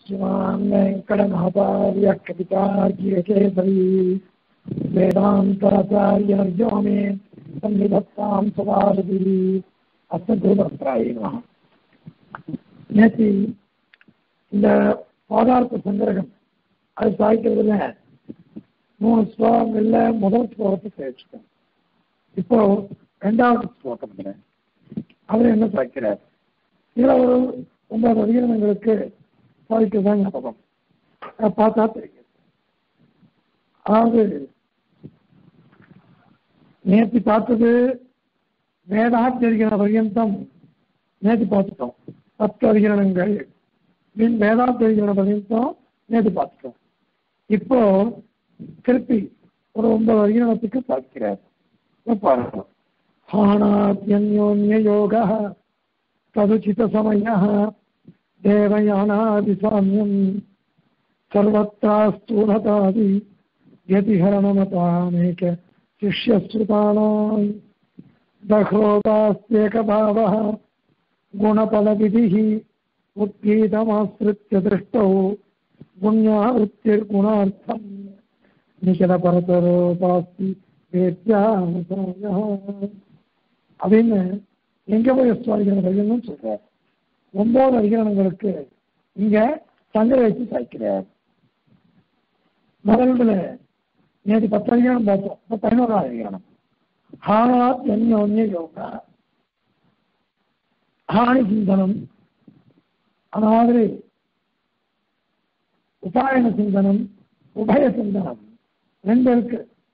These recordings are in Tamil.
श्रीमान् वेङ्कटनाथार्य कवितार्यकेसरी वेदान्ताचार्यर्यो मे सन्निधत्तां सदारति அஸ்மத்ராய நேற்று இந்த பாதார்த்த சங்கரகம் அது சாய்க்கிறதுல மூணு ஸ்லோகங்கள்ல முதல் ஸ்லோகத்தை சேர்த்துட்டேன் இப்போ ரெண்டாவது ஸ்லோகம் அவர் என்ன சாய்க்கிறார் இதுல ஒரு ஒன்பது அதிகாரங்களுக்கு சாய்க்கிறதான் ஞாபகம் அதை பார்த்தா தெரியும் அதாவது நேற்று பார்த்தது வேதாத்தியதிகரண பர்யந்தம் நேற்று பார்த்துட்டோம் பத்து அதிகரணங்கள் மீன் வேதாத்தியதிகரண பர்யந்தம் நேற்று பார்த்துட்டோம் இப்போ திருப்பி ஒரு ஒன்பது அதிகரணத்துக்கு பார்க்கிறார் பாருங்க ஹானாத்யன்யோன்ய யோக ததுச்சித சமய தேவயானாதிசாமியம் சர்வத்தா ஸ்தூலதாதி व्यतिहरणमतानेक शिष्यश्रुतानाम् दघोपास्त्येकभावः गुणफलविधिः उद्गीतमाश्रित्य दृष्टौ गुण्यावृत्तिर्गुणार्थम् நிகழபரதரோபாஸ்தி வேத்யாசாய அப்படின்னு எங்க போய் சுவாதிகரணம் சொல்றார் ஒன்பது அதிகரணங்களுக்கு இங்க சங்க வச்சு சாய்க்கிறார் முதல்ல நேற்று பத்து அதிகாரம் பார்த்தோம் இப்போ பதினோராவது அதிகாரம் ஹானாத் அந்யோன்ய யோகா ஹானி சிந்தனம் அதாவது உபாயன சிந்தனம் உபய சிந்தனம் ரெண்டு இருக்கு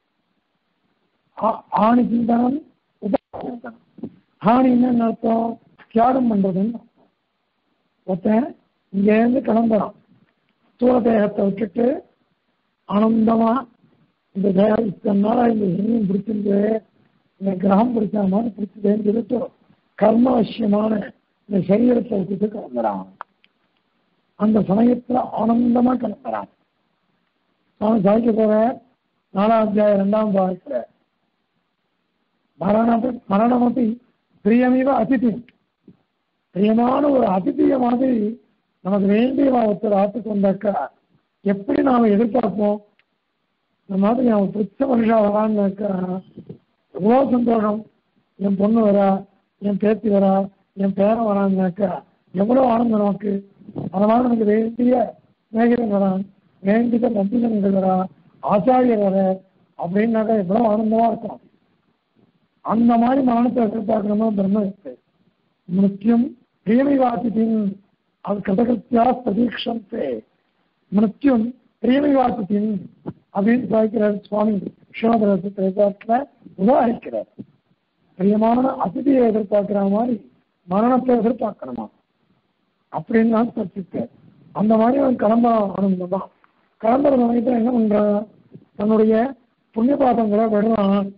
ஆணி சிந்தனம் உபய சிந்தனம் ஹானி என்னன்னு அர்த்தம் தியாகம் பண்றதுன்னு அர்த்தம் ஒருத்தன் இங்க இருந்து கிளம்புறான் ஸ்தூல தேகத்தை விட்டுட்டு ஆனந்தமா இந்த தேகம் இத்தனை நாளா இந்த சனியும் பிடிச்சிருந்து இந்த கிரகம் பிடிச்ச மாதிரி பிடிச்சதுன்னு சொல்லிட்டு கர்ம அவசியமான இந்த சரீரத்தை விட்டுட்டு கிளம்புறான் அந்த சமயத்துல ஆனந்தமா கிளம்புறான் அவன் சாய்க்க போற நாலாம் அத்தியாயம் இரண்டாம் பாகத்துல மரணத்தை மரணமப்பி பிரியமீவ அதிதி பிரியமான ஒரு அதிதிய மாதிரி நமக்கு வேண்டிய ஒருத்தர் ஆத்துக்கு வந்தாக்கா எப்படி நாம எதிர்பார்ப்போம் இந்த மாதிரி அவன் பிடிச்ச மனுஷா வரான்னாக்கா எவ்வளோ சந்தோஷம் என் பொண்ணு வரா என் பேத்தி வரா என் பேரன் வரான்னாக்கா எவ்வளோ ஆனந்தம் நமக்கு அதனால நமக்கு வேண்டிய மேகரன் வரான் வேண்டிய நம்பினங்கள் வரா ஆச்சாரியர் வர அப்படின்னாக்கா எவ்வளோ ஆனந்தமா இருக்கும் அந்த மாதிரி மரணத்தை எதிர்பார்க்கணுமோ பிரம்ம இருக்கு மிருத்தியம் பிரியமிவாசித்தின் அது கதகத்தியா பிரதீட்சந்தே மிருத்யும் பிரியமிவாசத்தின் அப்படின்னு சாய்க்கிறார் சுவாமி விஸ்வநாதரத்தில் உதாரிக்கிறார் பிரியமான அதிதியை எதிர்பார்க்கிற மாதிரி மரணத்தை எதிர்பார்க்கணுமா அப்படின்னு நான் சர்ச்சிருக்கார் அந்த மாதிரி அவன் கிளம்புறான் ஆனந்தம் தான் கிளம்புற சமயத்தில் என்ன பண்றான் தன்னுடைய புண்ணிய பாதங்களை விடுறான்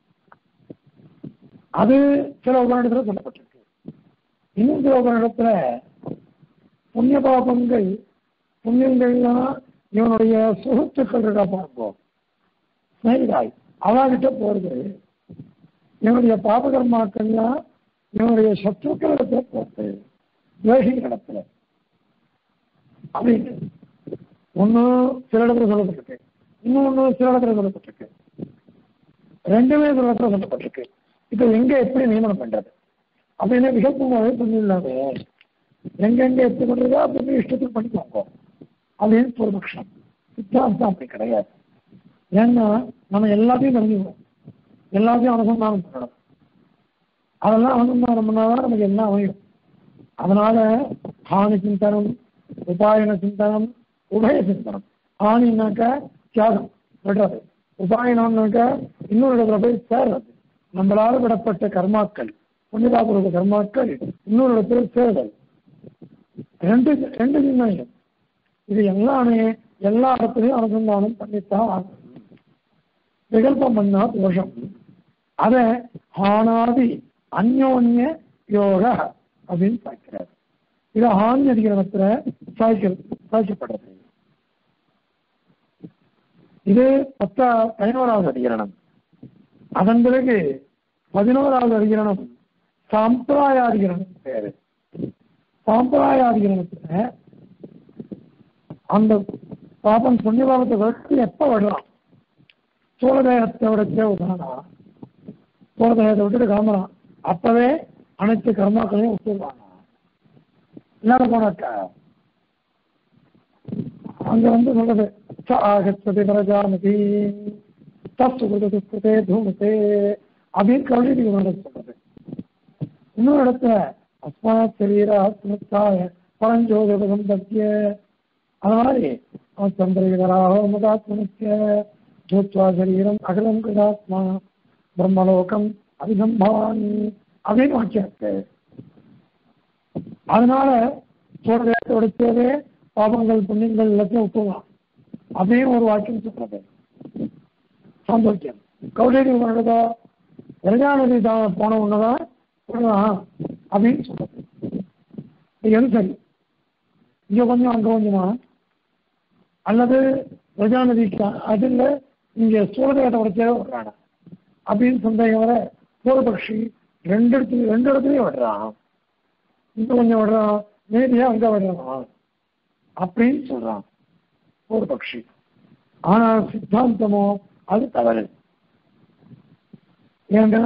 அது சில உபநிடத்துல சொல்லப்பட்டிருக்கு இன்னும் சில உபநிடத்துல புண்ணிய பாபங்கள் புண்ணியங்கள்லாம் இவனுடைய சுகத்துக்கள் இருக்கா பார்ப்போம் ஸ்நேகிதாய் அவாகிட்ட போறது இவனுடைய பாபகர்மாக்கள்லாம் இவனுடைய சத்ருக்களிடத்துல போட்டு துவேஷிகளிடத்துல அப்படின்னு ஒண்ணு சில இடத்துல சொல்லப்பட்டிருக்கு இன்னொன்னு சில இடத்துல சொல்லப்பட்டிருக்கு ரெண்டுமே சில இடத்துல சொல்லப்பட்டிருக்கு இப்ப எங்க எப்படி நியமனம் பண்றது அப்படின்னு விகல்பமாவே பண்ணிடலாமே எங்கெங்க எப்படி பண்றதோ அப்படி இஷ்டத்துக்கு பண்ணிக்கோங்க அப்படின்னு பூர்வபக்ஷம் சித்தாந்தம் அப்படி கிடையாது ஏன்னா நம்ம எல்லாத்தையும் தெரிஞ்சுக்கணும் எல்லாத்தையும் அனுசந்தானம் பண்ணணும் அதெல்லாம் அனுசந்தானம் பண்ணாதான் நமக்கு என்ன அமையும் அதனால ஹானி சிந்தனம் உபாயன சிந்தனம் உபய சிந்தனம் ஹானினாக்கா தியாகம் விடுறது உபாயனம்னாக்கா இன்னொரு இடத்துல போய் சேர்றது நம்மளால விடப்பட்ட கர்மாக்கள் புண்ணியதாபுரத்த கர்மாக்கள் இன்னொரு இடத்துல சேருதல் ரெண்டு ரெண்டு சிந்தனைகள் இது எல்லாமே எல்லா இடத்துலையும் அனுசந்தானம் பண்ணித்தான் ஆகணும் விகல்பம் பண்ணா தோஷம் அத ஹானாதி அந்யோன்ய யோக அப்படின்னு சாய்க்கிறார் இது ஆண் அதிகரணத்துல சாய்க்க சாய்க்கப்படுறது இது பத்தா பதினோராவது அதிகரணம் அதன் பிறகு பதினோராவது அதிகரணம் சாம்பிராயாதிகரணம் பேரு சாம்பிராயாதிகரணத்துல அந்த பாபம் புண்ணிய பாபத்தை விட்டு எப்ப விடுறான் சோழதேகத்தை விடச்சே விடுறானா சோழதேகத்தை விட்டுட்டு கிளம்புறான் அப்பவே அனைத்து கர்மாக்களையும் விட்டுடுவாங்க இல்லாத போனாக்கா அங்க வந்து சொல்றது ச ஆகச்சதி பிரஜாமதி தஸ்து குருதே தூமத்தே அப்படின்னு கவிதை சொல்றது இன்னொரு இடத்துல அஸ்மாத் சரீரா சுமத்தாய பரஞ்சோதிபதம் பத்திய அது மாதிரி சந்திரகிதராக முகாத்மனிக்க ஜோத்வா சரீரம் அகலம் கிருதாத்மா பிரம்மலோகம் அதிகம் பவானி அப்படின்னு வாக்கியம் இருக்கு அதனால சோழதேசத்தோடத்தே பாபங்கள் புண்ணியங்கள் எல்லாத்தையும் விட்டுலாம் அப்படின்னு ஒரு வாக்கியம் சொல்றது சந்தோஷம் கௌடேரி உன்னதா பிரஜாநதி தான் போன உன்னதான் விடலாம் அப்படின்னு சொல்றது இது எது சரி இங்க கொஞ்சம் அங்க கொஞ்சமா அல்லது பிரஜாநதிக்கு அதில் இங்க சூழதேகத்தோட தேவை விடுறாங்க அப்படின்னு சந்தேகம் வர பூர்வபக்ஷி ரெண்டு இடத்துல ரெண்டு இடத்துலயும் விடுறான் இங்க கொஞ்சம் விடுறான் நேரியா அங்க விடுறான் அப்படின்னு சொல்றான் பூர்வபக்ஷி ஆனா சித்தாந்தமோ அது தவறு ஏன்னா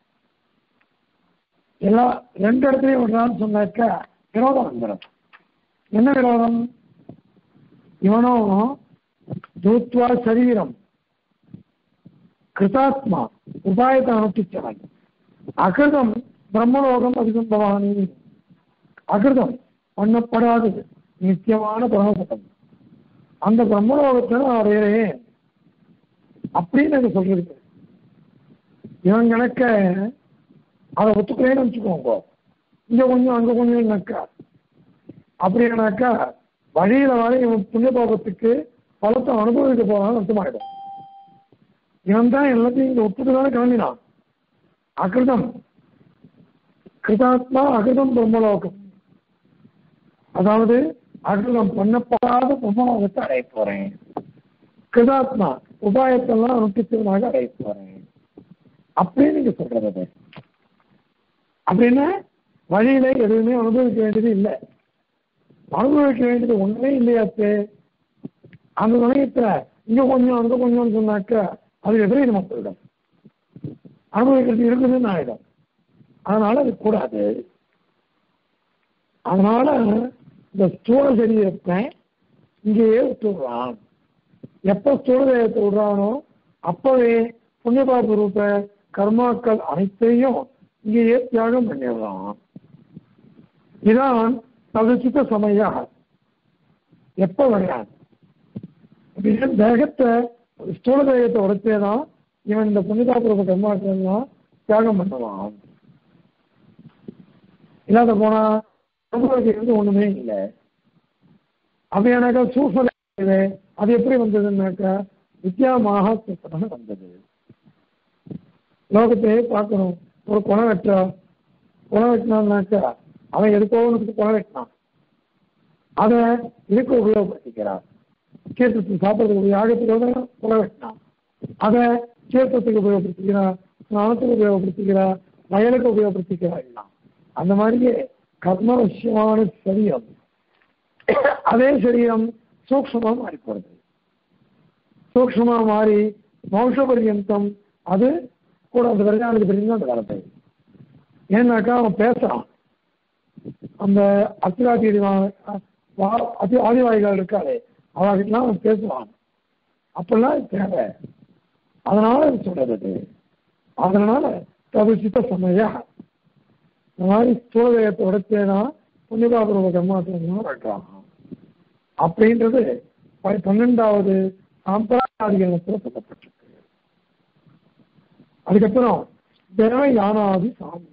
எல்லா ரெண்டு இடத்துலயும் விடுறான்னு சொன்னாக்கா விரோதம் வந்துடும் என்ன விரோதம் இவனும் தூத்வா சரீரம் கிருதாத்மா உபாயத்தை அனுஷ்டிச்சவன் அகிருதம் பிரம்மலோகம் அதிகம் பவானி அகிருதம் பண்ணப்படாதது நித்தியமான பிரம்மபதம் அந்த பிரம்மலோகத்தை நான் அடையிறேன் அப்படின்னு எனக்கு சொல்றது இவன் கணக்க அதை ஒத்துக்கிறேன்னு வச்சுக்கோங்க இங்க கொஞ்சம் அங்க கொஞ்சம் நக்கா அப்படின்னாக்கா வழியில வர இவன் புண்ணிய பாபத்துக்கு பலத்தை அனுபவிக்க போறான்னு அர்த்தமாயிடும் இவன் தான் எல்லாத்தையும் இங்க ஒத்துட்டு தானே கிளம்பினான் அகிருதம் கிருதாத்மா அகிருதம் பிரம்மலோகம் அதாவது அகிருதம் பண்ணப்படாத பிரம்மலோகத்தை அடைய போறேன் கிருதாத்மா உபாயத்தெல்லாம் அனுப்பிச்சவனாக அடைய போறேன் அப்படின்னு நீங்க சொல்றது அது. அப்படின்னா வழியில எதுவுமே அனுபவிக்க வேண்டியது இல்லை அனுபவிக்க வேண்டியது ஒண்ணுமே இல்லையாச்சு அந்த சமயத்துல இங்க கொஞ்சம் அங்க கொஞ்சம் சொன்னாக்க அது விபரீதமா போயிடும் அனுபவிக்கிறது இருக்குதுன்னு ஆயிடும் அதனால அது கூடாது அதனால இந்த ஸ்தூல சரீரத்தை இங்கேயே விட்டுடுறான் எப்ப ஸ்தூல தேகத்தை விடுறானோ அப்பவே புண்ணியபாப ரூப கர்மாக்கள் அனைத்தையும் இங்கேயே தியாகம் பண்ணிடுறான் இதான் தவிர்த்த சமயா எப்ப விளையாது அப்படின்னா தேகத்தை ஸ்தூல தேகத்தை உடைச்சேதான் இவன் இந்த புனிதாபுரப்ப கர்மாக்கள் எல்லாம் தியாகம் பண்ணுவான் இல்லாத போனா அனுபவிக்கிறது ஒண்ணுமே இல்லை அப்படியானாக்கா சூசல் அது எப்படி வந்ததுன்னாக்கா வித்யா மகாத்மத்தாக வந்தது லோகத்தையே பார்க்கணும் ஒரு குணம் வெட்டா குணம் வெட்டினான்னாக்கா அவன் எதுக்கோவனுக்கு குணம் வெட்டினான் அதை இதுக்கு உபயோகப்படுத்திக்கிறான் தீர்த்தத்துக்கு சாப்பிட்றதுக்கு யாகத்துக்கு குணம் வெட்டினான் அதை தீர்த்தத்துக்கு உபயோகப்படுத்திக்கிறான் ஸ்நானத்துக்கு உபயோகப்படுத்திக்கிறான் வயலுக்கு உபயோகப்படுத்திக்கிறான் எல்லாம் அந்த மாதிரியே கர்ம விஷயமான சரீரம் அதே சரீரம் சூக்ஷமா மாறி போறது சூக்ஷமா மாறி மோஷ பரியந்தம் அது கூட அந்த விரஜானது பிரிந்து அந்த காலத்தை ஏன்னாக்கா அவன் பேசுறான் அந்த அத்திராதி அதி ஆதிவாய்கள் இருக்காளே அவர்கிட்டலாம் அவன் பேசுவான் அப்பெல்லாம் இது தேவை அதனால இது சொல்றது அதனால தவிசித்த சமய இந்த மாதிரி ஸ்தூலதயத்தை உடைச்சேதான் புண்ணியபாபுரோட கர்மாத்திரம் வெட்டுறான் அப்படின்றது ப- பன்னெண்டாவது சாம்பிரதாயிகத்தில் சொல்லப்பட்டிருக்கு அதுக்கப்புறம் தேவ யானாதி சாமி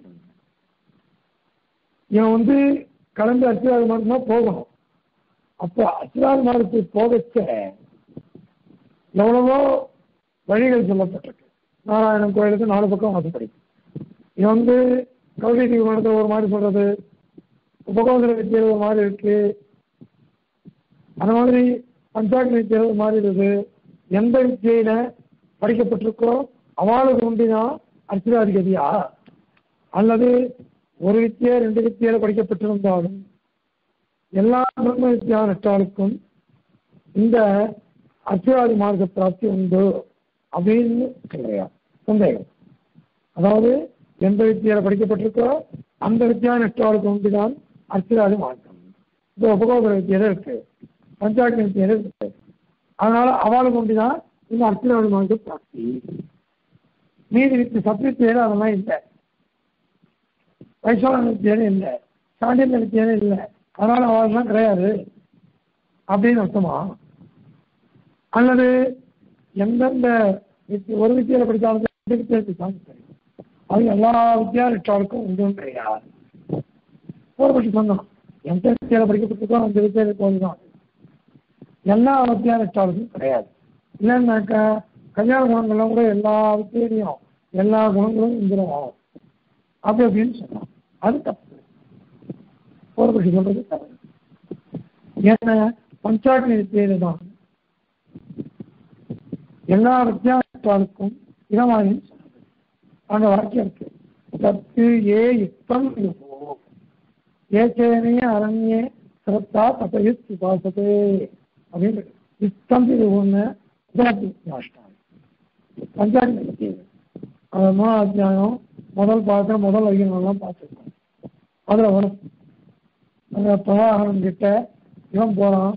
இவன் வந்து கலந்து அச்சிராது மாதம் போகணும் அப்போ அச்சிராது மாதத்துக்கு போகச்ச எவ்வளவோ வழிகள் சொல்லப்பட்டிருக்கு நாராயணன் கோயிலுக்கு நாலு பக்கம் வாசப்படி இவன் வந்து கௌரி தீபமானத்தை ஒரு மாதிரி சொல்றது உபகோதர வித்தியை ஒரு மாதிரி இருக்கு அந்த மாதிரி பஞ்சாக்னி வித்தியை ஒரு மாதிரி இருக்குது எந்த வித்தியில படிக்கப்பட்டிருக்கோ அவளுக்கு உண்டினா அர்ச்சனாதிபதியா அல்லது ஒரு வித்தியை ரெண்டு வித்தியில படிக்கப்பட்டிருந்தாலும் எல்லா பிரம்ம வித்யா நட்டாளுக்கும் இந்த அச்சுவாதி மார்க்க பிராப்தி உண்டு அப்படின்னு சொல்றியா சந்தேகம் அதாவது எந்த வித்தியால படிக்கப்பட்டிருக்கோ அந்த வித்தியா நஷ்டாளுக்கு உண்டுதான் அர்ச்சிராதி மார்க்கம் இந்த உபகோபர வித்தியில இருக்கு பஞ்சாட்சி வித்தியில இருக்கு அதனால அவளுக்கு உண்டுதான் இந்த அர்ச்சிராதி மார்க்க பிராப்தி மீதி வித்து சத்வித்தியில அதெல்லாம் இல்லை வைசால வித்தியாலே இல்லை சாண்டிய வித்தியாலே இல்லை அதனால அவள்லாம் கிடையாது அப்படின்னு அர்த்தமா அல்லது எந்தெந்த வித்தி- ஒரு வித்தியால படித்தாலும் சரி, ரெண்டு வித்தியால படித்தாலும் சரி அது எல்லா வித்தியாலயத்தாளுக்கும் உண்டு கிடையாது போர்பட்டு சொன்னோம் எந்த வித்தியால படிக்கப்பட்டிருக்கோ அந்த வித்தியால போதுதான் எல்லா வித்தியாலயத்தாளுக்கும் கிடையாது இல்லைன்னாக்கா கல்யாண குணங்கள்லாம் கூட எல்லா வித்தியிலையும் எல்லா குணங்களும் இருந்துரும் அப்படி அப்படின்னு சொன்னோம் அது தப்பு போர்பட்டு சொல்றது தப்பு ஏன்னா பஞ்சாட்சி வித்தியில தான் எல்லா வித்தியாசத்தாளுக்கும் இடமாகி சொன்னது அந்த வாக்கியம் இருக்கு சத்து ஏ யுக்தம் யுகோ ஏச்சேனே அரண்யே சிரத்தா தபயுத் உபாசதே அப்படின்னு யுக்தம் இது ஒன்று உபலப்திஷ்டான் பஞ்சாட்சி வித்தியை அது மூணாம் அத்தியாயம் முதல் பார்க்குற முதல் அதிகாரம்லாம் பார்த்துருக்கோம் அதில் வரும் அந்த பிரவாகனம் கிட்ட இவன் போகிறான்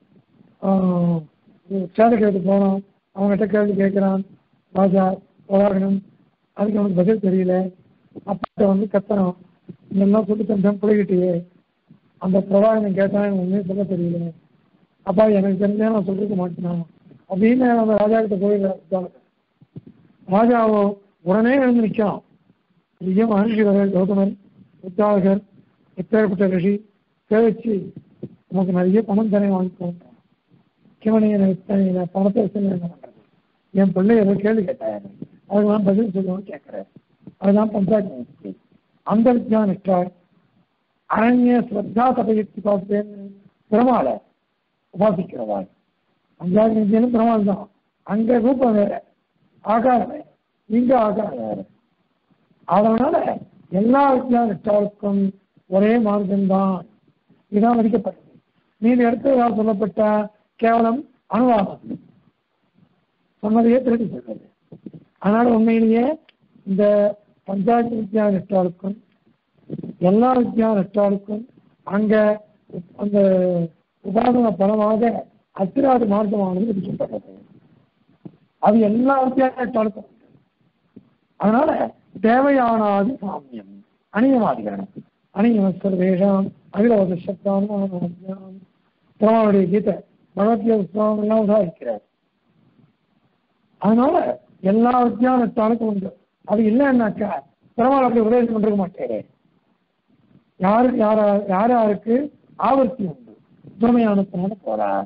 சேத கேட்டு போனான் அவங்ககிட்ட கேள்வி கேட்குறான் ராஜா பிரவாகனம் அதுக்கு அவனுக்கு பதில் தெரியல அப்பா வந்து கத்தனம் இதெல்லாம் சொல்லி தந்தேன் பிள்ளைகிட்டயே அந்த பிரவாகனம் கேட்டான் எனக்கு ஒன்றுமே சொல்ல தெரியல அப்பா எனக்கு தெரிஞ்சா நான் சொல்லிருக்க மாட்டேன் அப்படின்னு அந்த ராஜா கிட்ட போய் ராஜாவோ உடனே எழுந்து நிற்கிறான் பெரிய மகர்ஷிவர்கள் கௌதமர் உத்தாவகர் எப்பேற்பட்ட ரிஷி சேவிச்சு நமக்கு நிறைய பணம் தானே வாங்கிக்கோங்க கிவனையை பணத்தை வச்சு நான் என்ன பண்றது என் பிள்ளை ஏதோ கேள்வி கேட்டாரு அதுக்கு நான் பதில் சொல்லுவேன்னு கேட்கிறேன் அதுதான் பஞ்சாயத்து நிஷ்டை. அந்த வித்யா நிஷ்டார் அரண்ய ஸ்ரத்தா தபயுக்தி பார்த்தேன்னு பெருமாளை உபாசிக்கிறவாள் பஞ்சாயத்து நித்தியம் பெருமாள் தான் அங்க ரூபம் வேற ஆகாரம் வேற இங்க ஆகாரம் வேற அதனால எல்லா வித்யா நிஷ்டாவுக்கும் ஒரே மார்க்கம்தான் இதான் மதிக்கப்பட்டது மீது இடத்துல சொல்லப்பட்ட கேவலம் அனுவாதம் சொன்னதையே திருப்பி சொல்றது அதனால உண்மையிலேயே இந்த பஞ்சாயத்து வித்யா நெட்டாளுக்கும் எல்லா வித்யா நெட்டாளுக்கும் அங்க அந்த உபாதன பலமாக அத்திராதி மார்க்கமானது விதிக்கப்பட்டது அது எல்லா வித்யா நெட்டாளுக்கும் உண்டு. அதனால தேவையானாதி சாமியம் அணியமாதிகரணம் அணியம் சர்வேஷாம் அகிலவத சப்தானம் திருமாவளுடைய கீதை பகவத்கீதை புஸ்தகம் எல்லாம் உதாரிக்கிறார் அதனால எல்லா வித்தியானத்தாளுக்கும் உண்டு அது இல்லைன்னாக்கா பெருமாள் அப்படி உபதேசம் பண்ணிருக்க மாட்டேன் யாருக்கு யாரா யார் யாருக்கு ஆவர்த்தி உண்டு துணையானத்தினால போறார்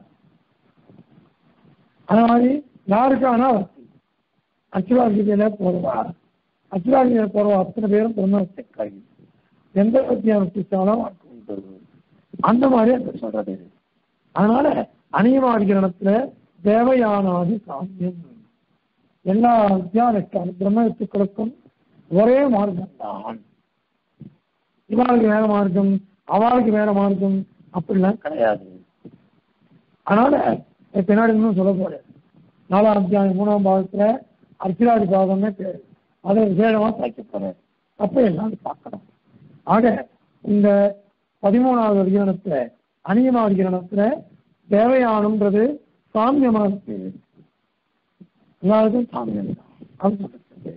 அது மாதிரி யாருக்கு அனாவர்த்தி அச்சுராஜியில போடுவார் அச்சுராஜியில போறவா அத்தனை பேரும் பிரம்மத்துக்காகி எந்த வித்தியானத்தாலும் அவருக்கு உண்டு அந்த மாதிரி அந்த சொல்றது அதனால அணியமாதிகரணத்துல தேவயானாதி சாமியம் எல்லா வித்தியானத்தாலும் பிரம்ம வித்துக்களுக்கும் ஒரே மார்க்கம் தான் இவாளுக்கு வேற மார்க்கம் அவளுக்கு வேற மார்க்கம் அப்படிலாம் கிடையாது அதனால இப்ப பின்னாடி இன்னும் சொல்ல போறேன் நாலாம் அத்தியாயம் மூணாம் பாகத்துல அர்ச்சிராதி பாகம்னே பேரு அதை விசேஷமா சாய்க்க போறேன் அப்ப எல்லாம் பார்க்கணும் ஆக இந்த பதிமூணாவது அதிகாரத்துல அநியம அதிகாரத்துல தேவையானன்றது சாமியமா இருக்கு எல்லாருக்கும் சாமியம் தான் அது சொல்றது.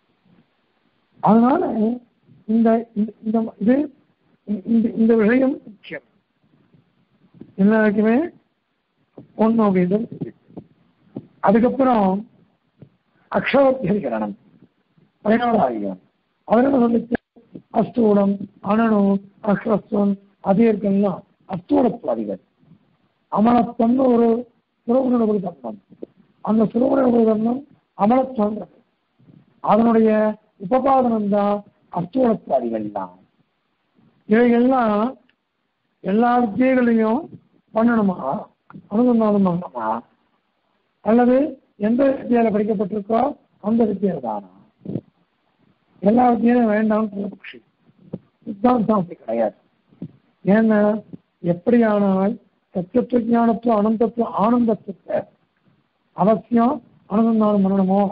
அதனால இந்த இந்த- இந்த இது இந்த இந்த விஷயம் முக்கியம் எல்லாருக்குமே ஒன்று அப்படின்னு அதுக்கப்புறம் அக்ஷரோத்தியதிகரணம் பதினாலாயிரம் அவர் என்ன சொல்லிச்சு அஸ்தூலம் அனனு அக்ஷஸ்வம் அதீர்க்கம்லாம் அஸ்தூலத்துவாதிகள் அமலத்துவம்னு ஒரு சுரகுண தர்மம் அந்த சுரகுண தர்மம் அமலத்துவம் அதனுடைய உபபாதனம் தான் அஸ்தூலத்துவாதிகள் தான் இவைகள்லாம் எல்லா வித்தியைகளையும் பண்ணணுமா அனுசந்தானம் பண்ணணுமா அல்லது எந்த வித்தியால படிக்கப்பட்டிருக்கோ அந்த வித்தியால தானா எல்லா வித்தியாலும் வேண்டாம் பட்சி சித்தாந்தம் அப்படி கிடையாது ஏன்னா எப்படியானால் சத்தியத்துவ ஞானத்துவம் அனந்தத்துவம் ஆனந்தத்துவத்தை அவசியம் அனுசந்தானம் பண்ணணுமோ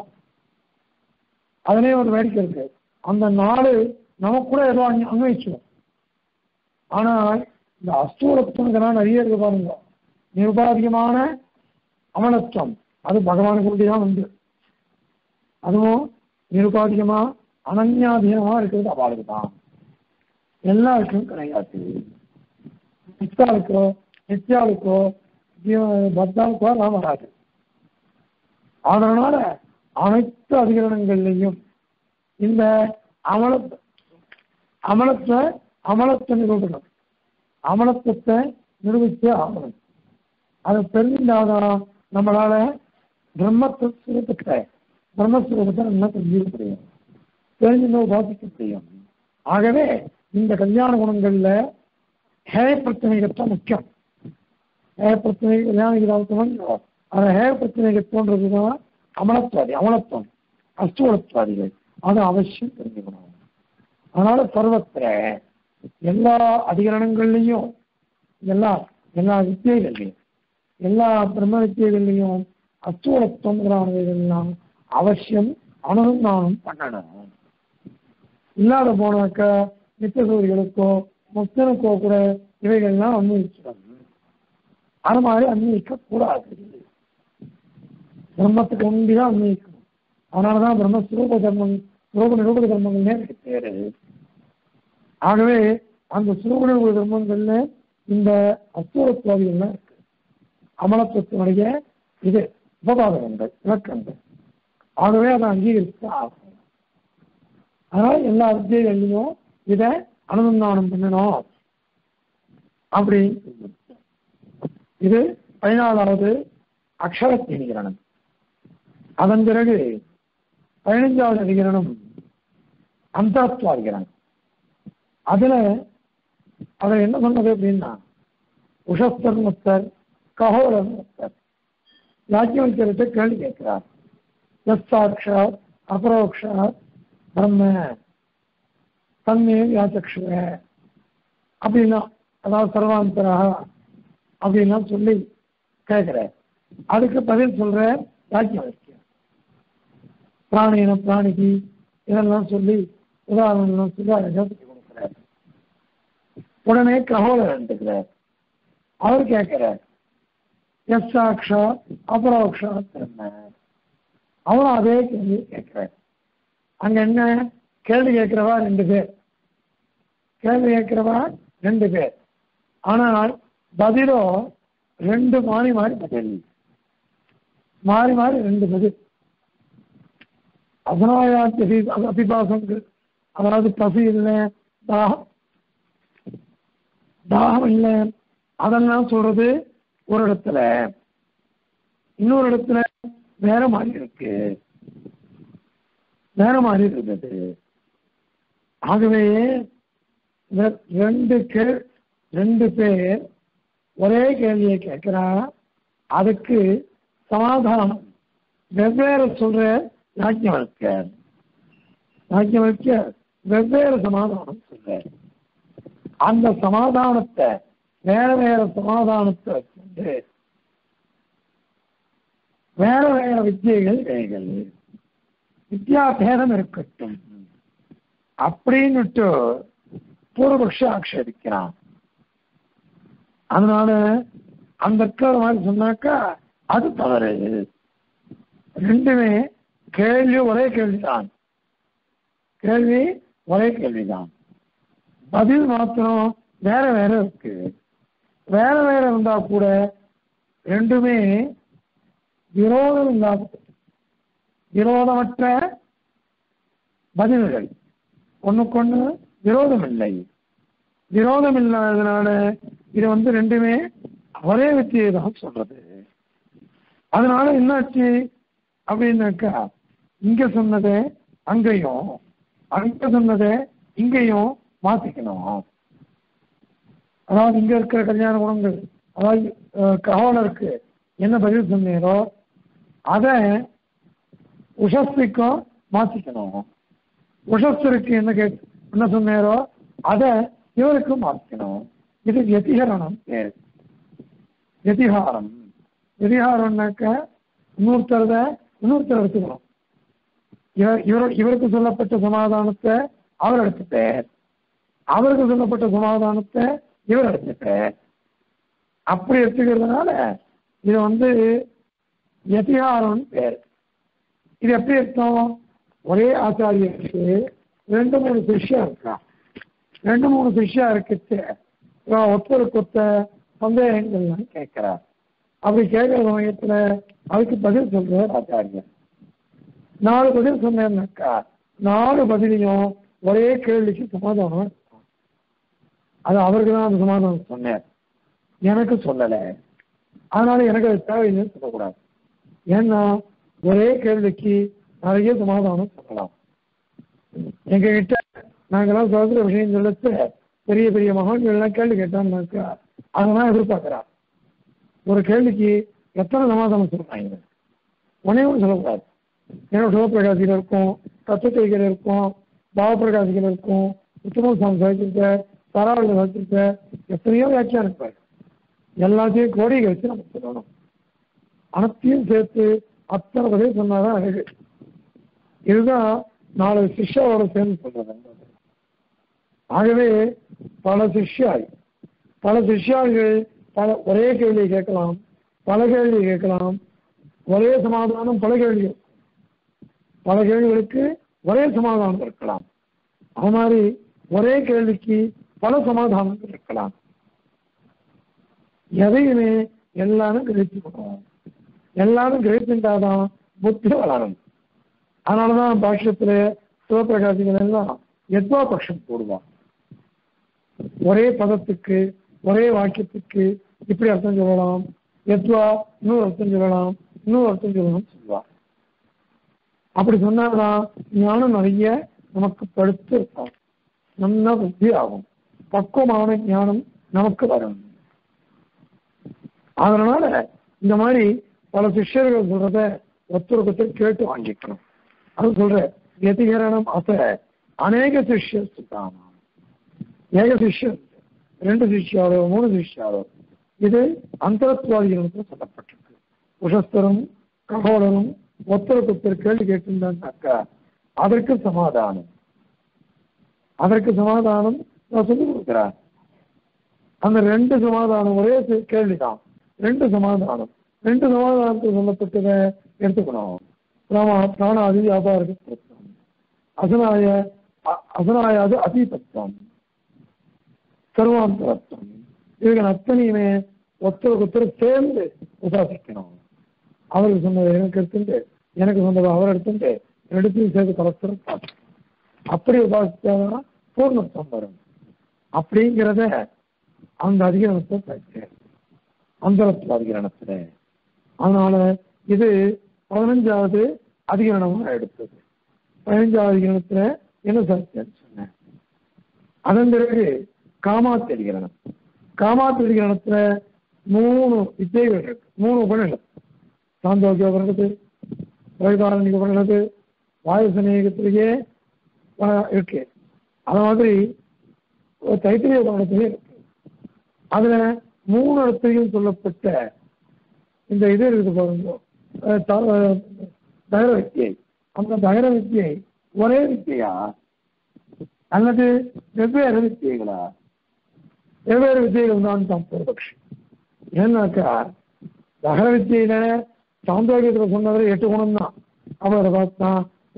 அதுலயே ஒரு வேடிக்கை இருக்கு அந்த நாடு நமக்கு கூட ஏதோ அங்க அன்வயிச்சிடும் ஆனால் இந்த அஸ்தூலத்துவம் நிறைய இருக்கு பாருங்க நிருபாதிகமான அமலத்துவம் அது பகவானுக்கு ஒண்டி தான் உண்டு அதுவும் நிருபாதிகமா அனன்யாதீனமா இருக்கிறது அவளுக்கு தான் எல்லாருக்கும் கிடையாது நித்யாளுக்கோ நித்யாளுக்கோ ஜீவ- பக்தாளுக்கோ நான் வராது அதனால அனைத்து அதிகரணங்கள்லையும் இந்த அமல அமலத்தை அமலத்தை நிரூபணம் அமலத்துவத்தை நிரூபிச்சே ஆகணும் அதை தெரிஞ்சாதான் நம்மளால பிரம்மஸ்வரூபத்தை பிரம்மஸ்வரூபத்தை நம்ம தெரிஞ்சுக்க முடியும் தெரிஞ்சுன்னு உபாசிக்க முடியும் ஆகவே இந்த கல்யாண குணங்கள்ல ஹேய பிரச்சனைகத்தான் முக்கியம் ஹேய பிரச்சனை கல்யாண கிராமத்துவம் அந்த ஹேய பிரச்சனைகத்தோன்றதுதான் அமலத்வாதி அமலத்துவம் அஸ்துவலத்வாதிகள் அதை அவசியம் தெரிஞ்சுக்கணும் அதனால சர்வத்திர எல்லா அதிகரணங்கள்லையும் எல்லா எல்லா வித்தியைகள்லையும் எல்லா பிரம்ம வித்தியைகள்லையும் அஸ்துவலத்துவம் அவசியம் அனுசந்தானம் பண்ணணும் இல்லாத போனாக்க நித்தியசூரிகளுக்கோ முக்தனுக்கோ கூட இவைகள்லாம் அன்வயிச்சிடும் அது மாதிரி அன்வயிக்க கூடாது பிரம்மத்துக்கு ஒண்டிதான் அன்வயிக்கணும் அதனாலதான் பிரம்ம சுரூப தர்மம் சுரூப நிரூபக தர்மங்கள்னே எனக்கு பேரு ஆகவே அந்த சுரூப நிரூபக தர்மங்கள்ல இந்த அஸ்தூரத்துவாதிகள்லாம் இருக்கு அமலத்துவத்தினுடைய இது உபபாதகங்கள் இலக்கங்கள் ஆகவே அதை அங்கீகரித்து ஆகும் அதனால எல்லா வித்தியைகள்லையும் இதை அனுசந்தானம் பண்ணணும் அப்படின்னு இது பதினாலாவது அக்ஷரத்தி அதிகரணம் அதன் பிறகு பதினைஞ்சாவது அதிகரணம் அந்தரத்துவ அதிகரணம் அதுல அதை என்ன சொன்னது அப்படின்னா உஷஸ்தர் முத்தர் ககோரர் முத்தர் யாக்கியவல்யர்கிட்ட கேள்வி கேட்கிறார் எஸ் சாட்சாத் அபரோக்ஷாத் பிரம்ம தன்மே யாச்சக்ஷுவ அப்படின்னா அதாவது சர்வாந்தராக அப்படின்லாம் சொல்லி கேட்கிறார் அதுக்கு பதில் சொல்ற யாக்கியம் வைக்க பிராணியின பிராணிக்கு இதெல்லாம் சொல்லி உதாரணம் சொல்லி அழகா சொல்லி கொடுக்கிறார் உடனே ககோலர் எடுத்துக்கிறார் அவர் கேட்கிறார் எஸ் சாட்சா அபரோக்ஷா பிரம்ம அவரும் அதே கேள்வி கேட்கிறார் அங்க என்ன கேள்வி கேட்கிறவா ரெண்டு பேர் கேள்வி கேட்கிறவா ரெண்டு பேர் ஆனால் பதிலோ ரெண்டு மாறி மாறி பதில் மாறி மாறி ரெண்டு பதில் அசனாயாத்தி அபிபாசங்கள் அதாவது பசி இல்லை தாகம் தாகம் இல்லை அதெல்லாம் சொல்றது ஒரு இடத்துல இன்னொரு இடத்துல வேற மாதிரி இருக்கு வேற மாதிரி இருந்தது ஆகவே இந்த ரெண்டு கேள் ரெண்டு பேர் ஒரே கேள்வியை கேட்கிறா அதுக்கு சமாதானம் வெவ்வேறு சொல்ற யாக்கியவழ்க்கர் யாக்கியவழ்க்கர் வெவ்வேறு சமாதானம் சொல்ற அந்த சமாதானத்தை வேற வேற சமாதானத்தை வச்சுட்டு வேற வேற வித்தியைகள் வேகள் வித்யாபேதம் இருக்கட்டும் அப்படின்னுட்டு பூர்வபக்ஷ ஆக்ஷேபிக்கிறான் அதனால அந்த இருக்கிற மாதிரி சொன்னாக்கா அது தவறு ரெண்டுமே கேள்வி ஒரே கேள்விதான் கேள்வி ஒரே கேள்விதான் பதில் மாத்திரம் வேற வேற இருக்கு வேற வேற இருந்தா கூட ரெண்டுமே விரோதம் இல்லாத விரோதமற்ற பதில்கள் ஒண்ணுக்கொண்ணு விரோதம் இல்லை விரோதம் இல்லாததுனால இது வந்து ரெண்டுமே ஒரே வித்தியை தான் சொல்றது அதனால என்னாச்சு அப்படின்னாக்கா இங்க சொன்னதை அங்கேயும் அங்க சொன்னதை இங்கேயும் மாத்திக்கணும் அதாவது இங்க இருக்கிற கல்யாண குணங்கள் அதாவது அஹ், ககோலருக்கு என்ன பதில் சொன்னீரோ அதை உஷஸ்திக்கும் மாத்திக்கணும் உஷஸ்தருக்கு என்ன கே என்ன சொன்னீரோ அதை இவருக்கும் மாத்திக்கணும் இது எதிகரணம் பேரு எதிகாரம் எதிகாரம்னாக்க இன்னொருத்தரத இன்னொருத்தர் எடுத்துக்கணும் இவர் இவர் இவருக்கு சொல்லப்பட்ட சமாதானத்தை அவர் எடுத்துட்டார் அவருக்கு சொல்லப்பட்ட சமாதானத்தை இவர் எடுத்துட்டார் அப்படி எடுத்துக்கிறதுனால இது வந்து எதிகாரம்னு பேர் இது எப்படி அர்த்தம் ஒரே ஆச்சாரியருக்கு ரெண்டு மூணு சிஷ்யா இருக்கா ரெண்டு மூணு சிஷ்யா இருக்குது இவன் ஒருத்தருக்கு ஒத்த சந்தேகங்கள்லாம் கேட்கிறார் அப்படி கேட்கிற சமயத்துல அதுக்கு பதில் சொல்றார் ஆச்சாரியர் நாலு பதில் சொன்னேன்னாக்கா நாலு பதிலையும் ஒரே கேள்விக்கு சமாதானம் இருக்கும். அது அவருக்கு தான் அந்த சமாதானம் சொன்னார் எனக்கு சொல்லலை அதனால எனக்கு அது தேவையில்லைன்னு சொல்லக்கூடாது ஏன்னா ஒரே கேள்விக்கு நிறைய சமாதானம் சொல்லலாம் எங்க கிட்ட நாங்கெல்லாம் சகோதர விஷயம் சொல்லச்சு பெரிய பெரிய மகான்கள்லாம் கேள்வி கேட்டான்னாக்கா அதெல்லாம் எதிர்பார்க்கிறா ஒரு கேள்விக்கு எத்தனை சமாதானம் சொல்றாங்க ஒன்னே ஒன்று சொல்லக்கூடாது ஏன்னா சிவபிரகாசிகள் இருக்கும் தத்துவத்தைகள் இருக்கும் பாவப்பிரகாசிகள் இருக்கும் உத்தம சாமி சாதிச்சிருக்க தாராள சாதிச்சிருக்க எத்தனையோ வியாக்கியானம் இருப்பார் எல்லாத்தையும் கோடியை வச்சு நம்ம சொல்லணும் அனைத்தையும் சேர்த்து அத்தனை பதில் சொன்னாதான் அழகு இதுதான் நாலு சிஷ்யாவோட சேர்ந்து சொல்றது ஆகவே பல சிஷ்யாய் பல சிஷ்யாள்கள் பல ஒரே கேள்வியை கேட்கலாம் பல கேள்வி கேட்கலாம் ஒரே சமாதானம் பல கேள்வி இருக்கும். பல கேள்விகளுக்கு ஒரே சமாதானம் இருக்கலாம் அது மாதிரி ஒரே கேள்விக்கு பல சமாதானங்கள் இருக்கலாம் எதையுமே எல்லாரும் கிரகிச்சுக்கணும் எல்லாரும் கிரகிச்சுட்டாதான் புத்தி வளரும் அதனாலதான் பாஷ்யத்துல சிவபிரகாசிகள் எல்லாம் எத்வா பட்சம் போடுவான் ஒரே பதத்துக்கு ஒரே வாக்கியத்துக்கு இப்படி அர்த்தம் சொல்லலாம் எத்வா இன்னொரு அர்த்தம் சொல்லலாம் இன்னொரு அர்த்தம் சொல்லலாம் சொல்லுவா அப்படி சொன்னாதான் ஞானம் நிறைய நமக்கு படுத்து இருக்கும் நல்லா புத்தி ஆகும் பக்குவமான ஞானம் நமக்கு வரும் அதனால இந்த மாதிரி பல சிஷ்யர்கள் சொல்றத ஒருத்தருக்கு ஒருத்தர் கேட்டு வாங்கிக்கணும் அது சொல்ற எதிகரணம் அச அநேக சிஷ்யர் சுத்தானம் ஏக சிஷ்யர் ரெண்டு சிஷ்யாரோ மூணு சிஷ்யாரோ இது அந்தரத்வாதிகளுக்கு சொல்லப்பட்டிருக்கு உஷஸ்தரும் ககோடரும் ஒருத்தருக்கு ஒருத்தர் கேள்வி கேட்டிருந்தாங்கனாக்கா அதற்கு சமாதானம் அதற்கு சமாதானம் நான் சொல்லிக் கொடுக்கிறேன் அந்த ரெண்டு சமாதானம் ஒரே சி- கேள்விதான் ரெண்டு சமாதானம் ரெண்டு சமாதானத்துக்கு சொல்லப்பட்டதை எடுத்துக்கணும் பிராம பிராணாதி வியாபாரிக அசனாய அ- அசனாயாது அதிபத்தம் சர்வாந்தரத்தம் இதுகள் அத்தனையுமே ஒருத்தருக்கு ஒருத்தர் சேர்ந்து உபாசிக்கணும் அவருக்கு சொன்னதை எனக்கு எடுத்துட்டு எனக்கு சொன்னதை அவர் எடுத்துட்டு ரெண்டுத்தையும் சேர்த்து பரஸ்பரம் பார்த்து அப்படி உபாசிச்சாதான் பூர்ணத்துவம் வரும் அப்படிங்கிறத அந்த அதிகரணத்தை படிச்சு அந்தரத்துவ அதிகரணத்துல அதனால இது பதினஞ்சாவது அதிகரணமாக எடுத்தது பதினஞ்சாவது அதிகரணத்துல என்ன சத்தியம் சொன்னேன் அதன் பிறகு காமாத்து அதிகரணம் காமாத்து அதிகரணத்துல மூணு வித்தியைகள் இருக்கு மூணு உபநிஷத் சாந்தோக்கிய உபநிஷத்து வைதாரணிக உபநிஷத்து வாயுசனேகத்திலேயே அஹ், இருக்கு அது மாதிரி ஒரு தைத்திரிய உபநிஷத்துலயே இருக்கு அதுல மூணு இடத்தையும் சொல்லப்பட்ட இந்த இது இருக்குது பாருங்க அஹ் த- அஹ் தகர வித்தியை அந்த தகர வித்தியை ஒரே வித்தியா அல்லது வெவ்வேறு வித்தியைகளா வெவ்வேறு வித்தியைகள் தான் தான் பூர்வபக்ஷி ஏன்னாக்கா தகர வித்தியில சாந்தோக்கியத்துல சொன்னதுல எட்டு குணம் தான் அவரை பார்த்தா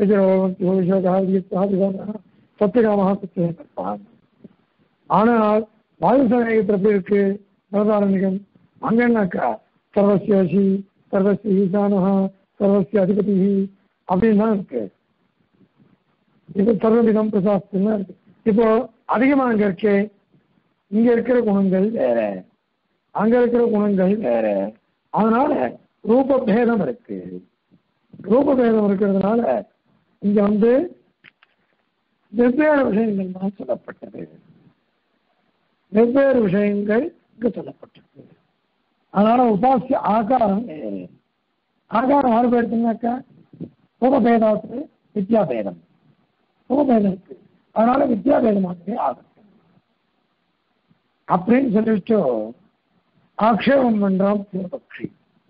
சத்தியகாமகா சத்தியம் ஆனால் வாயு சமயத்தில் எப்படி இருக்கு பிரதாரணிகம் அங்கன்னாக்கா சர்வசிய வசி சர்வசிய ஈசானஹா சர்வசிய அதிபதி அப்படின்னு தான் இருக்கு இப்போ சர்வவிதம் பிரசாஸ்திரம் இருக்கு இப்போ அதிகமா அங்க இருக்கே இங்க இருக்கிற குணங்கள் வேற அங்க இருக்கிற குணங்கள் வேற அதனால ரூப பேதம் இருக்கு ரூப பேதம் இருக்கிறதுனால இங்க வந்து வெவ்வேறு விஷயங்கள் தான் சொல்லப்பட்டது வெவ்வேறு விஷயங்கள் இங்கு சொல்லப்பட்டிருக்கு அதனால உபாசிய ஆகாரம் வேறு. ஆகாரம் ஆறு பேருக்குனாக்கா உபபேதாத்து வித்யாபேதம் உபபேதம் இருக்கு அதனால வித்யாபேதமாகவே ஆகும் அப்படின்னு சொல்லிட்டு ஆக்ஷேபம் பண்றான் பூர்வபக்ஷி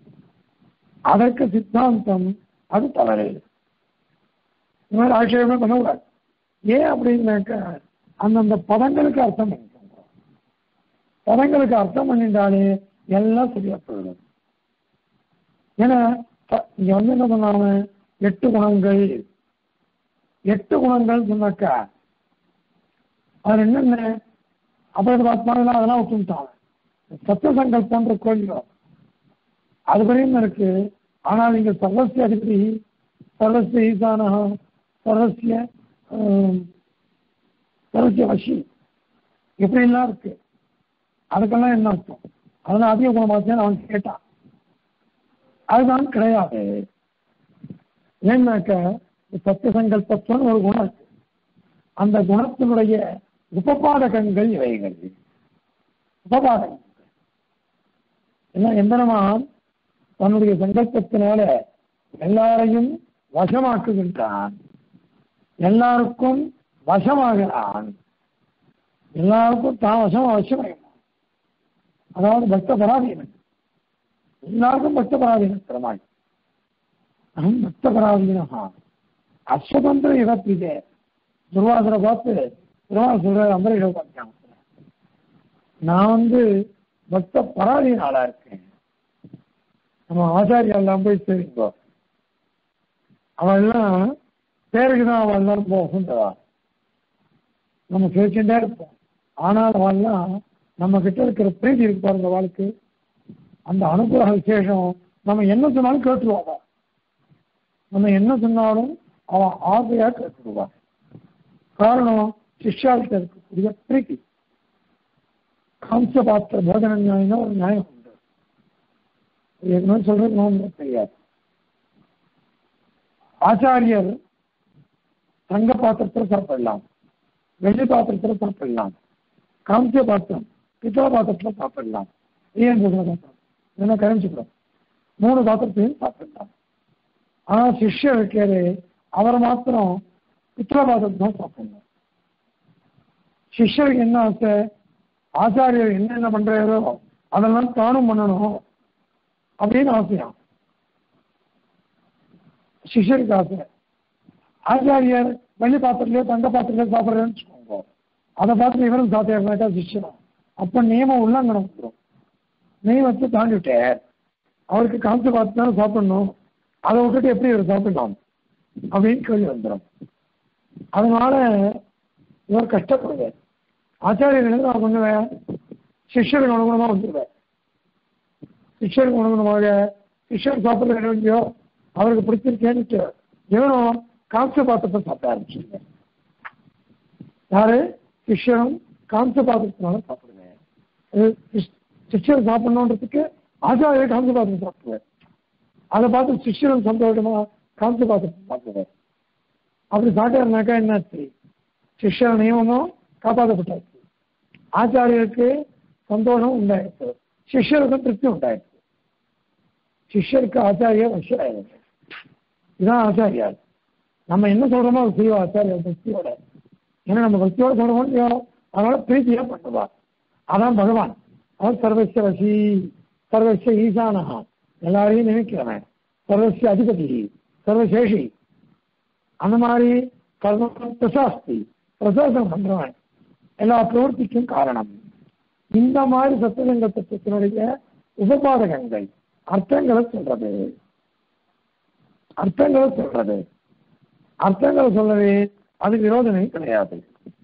அதற்கு சித்தாந்தம் அது தவறு இந்த மாதிரி ஆக்ஷேபமே பண்ணக்கூடாது ஏன் அப்படின்னாக்க அந்தந்த பதங்களுக்கு அர்த்தம் பண்ணிக்கோங்க பதங்களுக்கு அர்த்தம் பண்ணிட்டாலே எல்லாம் சரியா போயிடும் ஏன்னா ப- இங்க வந்து என்ன சொன்னாங்க எட்டு குணங்கள் எட்டு குணங்கள் சொன்னாக்கா அது என்னென்ன அபரத ஆத்மாவெல்லாம் அதெல்லாம் விட்டுட்டாங்க சத்திய சங்கல்பன்ற கோயிலும் அது வரையும் இருக்கு ஆனால் இங்க சர்வசிய அதிபதி சர்வசிய ஈசானா சர்வசிய ஆம், சர்வசிய வசி இப்படிலாம் இருக்கு அதுக்கெல்லாம் என்ன அர்த்தம் அதெல்லாம் அதிக குணமாச்சேன்னு அவன் கேட்டான் அதுதான் கிடையாது ஏன்னாக்க சத்திய சங்கல்பத்துவம் ஒரு குணம் இருக்கு அந்த குணத்தினுடைய உபபாதகங்கள் இவைகள் உபபாதகங்கள் என்ன எம்பெருமான் தன்னுடைய சங்கல்பத்தினால எல்லாரையும் வசமாக்குகின்றான் எல்லாருக்கும் வசமாகிறான் எல்லாருக்கும் தான் வசம் அவசியமாகிறான் அதாவது பக்த பராதீனன் எல்லாருக்கும் பக்த பராதீனம் பெருமாள் அகம் பக்த பராதீனஹா அஸ்வதந்திர யுகத்திலே துர்வாசனை பார்த்து பெருமாள் சொல்ற அந்த யுகம் நான் வந்து பக்த பராதீன ஆளா இருக்கேன் நம்ம ஆச்சாரியா எல்லாம் போய் சேருங்கோ அவன் எல்லாம் பேருக்கு தான் அவன் எல்லாரும் போகுன்றவா நம்ம பேசிட்டே இருப்போம் ஆனால் அவன்லாம் நம்ம கிட்ட இருக்கிற பிரீதி இருக்கு பாருங்க வாழ்க்கை அந்த அனுகிரக விசேஷம் நம்ம என்ன சொன்னாலும் கேட்டுருவாங்க நம்ம என்ன சொன்னாலும் அவன் ஆசையா கேட்டுருவான் காரணம் சிஷ்யாவுக்கு இருக்கக்கூடிய பிரீத்தி காம்ச பாத்திர போதன நியாயம் ஒரு நியாயம் உண்டு ஏற்கனவே சொல்றது நோன்பு தெரியாது ஆச்சாரியர் தங்க பாத்திரத்தில் சாப்பிடலாம் வெள்ளி பாத்திரத்தில் சாப்பிடலாம் காமிச்ச பாத்திரம் பித்தளை பாத்திரத்தில் சாப்பிடலாம் ஏன் சொல்ற பாத்திரம் என்ன கரைஞ்சிக்கிறோம் மூணு பாத்திரத்தையும் சாப்பிடலாம் ஆனா சிஷ்யர் இருக்காரு அவர் மாத்திரம் பித்தளை பாத்திரத்தை தான் சாப்பிடணும் சிஷ்யருக்கு என்ன ஆசை ஆச்சாரியர் என்னென்ன பண்றாரோ அதெல்லாம் தானும் பண்ணணும் அப்படின்னு ஆசையா சிஷ்யருக்கு ஆசை ஆச்சாரியர் வெள்ளி பாத்திரத்திலயோ தங்க பாத்திரத்திலயோ சாப்பிட்றேன்னு வச்சுக்கோங்க அதை பார்த்து இவரும் சாப்பிட்றாக்கா சிஷ்யரும் அப்ப நியமம் உல்லங்கனம் வந்துடும் நியமத்தை தாண்டிவிட்டார் அவருக்கு காமிச்சு பார்த்து தானே சாப்பிடணும் அதை விட்டுட்டு எப்படி இவர் சாப்பிடலாம் அப்படின்னு கேள்வி வந்துடும் அதனால இவர் கஷ்டப்படுவார் ஆச்சாரியர்களுக்கு நான் பண்ணுவேன் சிஷ்யருக்கு அனுகுணமா வந்துடுவேன் சிஷ்யருக்கு அனுகுணமாக சிஷ்யர் சாப்பிட்ற இல்லையோ அவருக்கு பிடிச்சிருக்கேன்னு இவனும் காமிச்ச பாத்திரத்தை சாப்பிட ஆரம்பிச்சிருக்கேன் யாரு சிஷ்யனும் காமிச்ச பாத்திரத்தினால சாப்பிடுவேன் இது சிஷ்- சிஷ்யர் சாப்பிடணுன்றதுக்கு ஆச்சாரியர் காமிச்ச பாத்திரம் சாப்பிடுவேன் அதை பார்த்து சிஷ்யனும் சந்தோஷமா காமிச்ச பாத்திரத்தை சாப்பிடுவேன் அப்படி சாப்பிட்டாருனாக்கா என்னாச்சு சிஷ்யர் நியமமும் காப்பாற்றப்பட்டாச்சு ஆச்சாரியருக்கு சந்தோஷம் உண்டாயிடுச்சு சிஷ்யருக்கும் திருப்தி உண்டாயிடுச்சு சிஷ்யருக்கு ஆச்சாரியர் வசியாயிருக்கு இதுதான் ஆச்சாரியார் நம்ம என்ன சொல்றோமோ அது செய்வோம் ஆச்சாரியர் பக்தியோட ஏன்னா நம்ம பக்தியோட சொல்றோமோ இல்லையோ அதனால பிரீத்தியா பண்ணுவா அதான் பகவான் அவன் சர்வசிய வசி சர்வசிய ஈசானஹா எல்லாரையும் நினைக்கிறவன் சர்வசிய அதிபதி சர்வசேஷி அந்த மாதிரி கர்ம பிரசாஸ்தி பிரசாசம் பண்றவன் எல்லா பிரவர்த்திக்கும் காரணம் இந்த மாதிரி சத்துவங்க தத்துவத்தினுடைய உபபாதகங்கள் அர்த்தங்களை சொல்றது அர்த்தங்களை சொல்றது அர்த்தங்களை சொல்லவே அது விரோதமே கிடையாது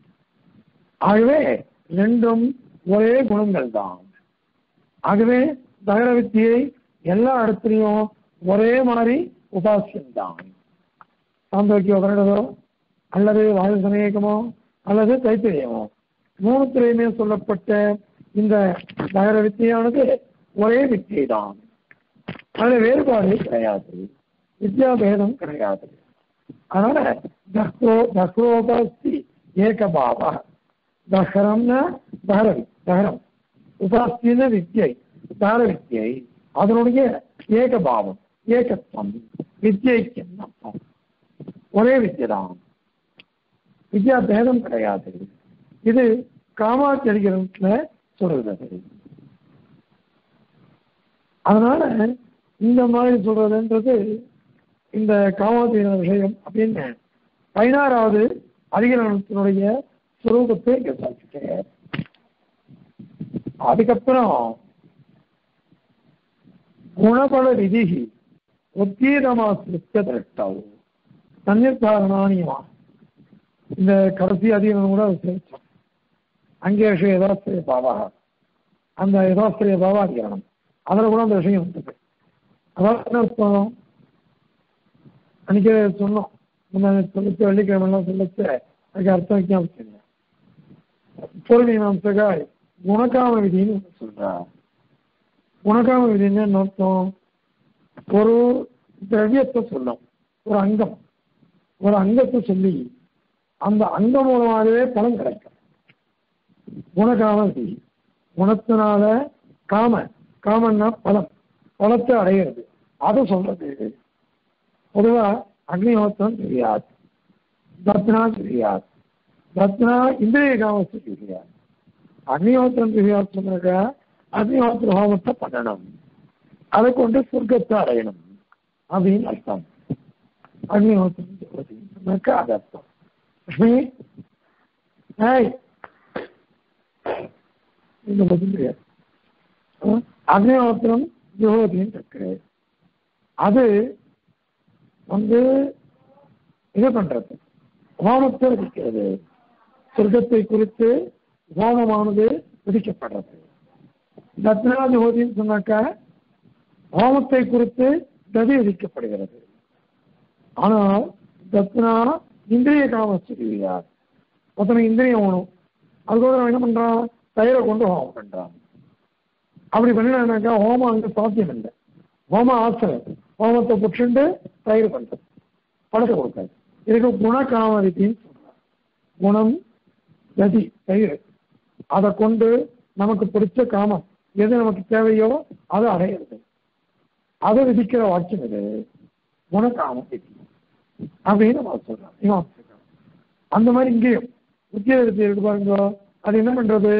ஆகவே ரெண்டும் ஒரே குணங்கள் தான் ஆகவே தகர வித்தியை எல்லா இடத்துலையும் ஒரே மாதிரி உபாசியம்தான் சாந்தோக்கிய உபரிடதோ அல்லது வாயு சமயக்கமோ அல்லது தைத்திரியமோ மூணுத்திலையுமே சொல்லப்பட்ட இந்த நகர வித்தியானது ஒரே வித்தியை தான் அதுல வேறுபாடு கிடையாது வித்யாபேதம் கிடையாது அதனால தஹ்ரோ தஹ்ரோபாஸ்தி ஏகபாவ தஹரம்னா தஹரவி தஹரம் உபாஸ்தின வித்யை தஹர வித்யை அதனுடைய ஏகபாவம் ஏகத்துவம் வித்யைக்கு என்ன அர்த்தம் ஒரே வித்யை தான் வித்யா பேதம் கிடையாது இது காமாச்சரிகிறதுல சொல்றது அதனால இந்த மாதிரி சொல்றதுன்றது இந்த காமாதீன விஷயம் அப்படின்னு பதினாறாவது அதிகரணத்தினுடைய சுரூபத்தை இங்க சாதிச்சிட்டேன் அதுக்கப்புறம் குணபல விதி உத்தீதமாசிரித்த திரட்டாவும் தன்னிர்தாரணானியமா இந்த கடைசி அதிகாரம் கூட சேர்த்தோம் அங்கேஷ யதாஸ்திரிய பாவா அந்த யதாஸ்திரிய பாவா அதிகரணம் அதில் கூட அந்த விஷயம் வந்தது அதாவது என்ன அர்த்தம் அன்னைக்கு சொன்னோம் முன்ன சொல்லிச்சு வெள்ளிக்கிழமெல்லாம் சொல்லிச்சு அதுக்கு அர்த்தம் வைக்காம வச்சுருந்தேன் பொருள் மீமாம்சகாய் குணகாம விதின்னு ஒண்ணு சொல்றா குணகாம விதின்னு என்ன அர்த்தம் ஒரு திரவியத்தை சொல்லும் ஒரு அங்கம் ஒரு அங்கத்தை சொல்லி அந்த அங்கம் மூலமாகவே பலன் கிடைக்கும் குணகாம விதி குணத்தினால காம காமன்னா பலம் பலத்தை அடையிறது அதை சொல்றது பொதுவா அக்னிஹோத்திரம் தெரியாது தத்னா தெரியாது தத்னா இந்திரிய காமத்து தெரியாது அக்னிஹோத்திரம் தெரியாது சொன்னாக்க அக்னிஹோத்திர ஹோமத்தை பண்ணணும் அதை கொண்டு சொர்க்கத்தை அடையணும் அப்படின்னு அர்த்தம் அக்னிஹோத்திரம் சொன்னாக்க அது அர்த்தம் லட்சுமி ஏய் இந்த பதில் தெரியாது அக்னிஹோத்திரம் ஜோதின்னு இருக்கு அது வந்து இது பண்றது ஹோமத்தை விதிக்கிறது சொர்க்கத்தை குறித்து ஹோமமானது விதிக்கப்படுறது தத்னா ஜோதின்னு சொன்னாக்கா ஹோமத்தை குறித்து கதி விதிக்கப்படுகிறது ஆனால் தத்னா இந்திரிய காமஸ்திரியார் ஒருத்தனுக்கு இந்திரியம் வேணும் அதுக்கோட என்ன பண்றான் தயிரை கொண்டு ஹோமம் பண்றான் அப்படி பண்ணினாக்கா ஹோமம் அங்க சாத்தியம் இல்லை ஹோம ஆசை ஹோமத்தை புற்றுண்டு தயிர் பண்றது பழக்க கொடுக்காது இதுக்கு குணகாமதித்தின்னு சொல்றாங்க குணம் கதி தயிர் அதை கொண்டு நமக்கு பிடிச்ச காமம் எது நமக்கு தேவையோ அதை அடையிறது அதை விதிக்கிற வாக்கியம் இது குணகாமம் விதி அப்படின்னு நம்ம சொல்றோம் இவன் சொல்றான். அந்த மாதிரி இங்கேயும் உத்தியோக வித்தி இருக்கு பாருங்க அது என்ன பண்றது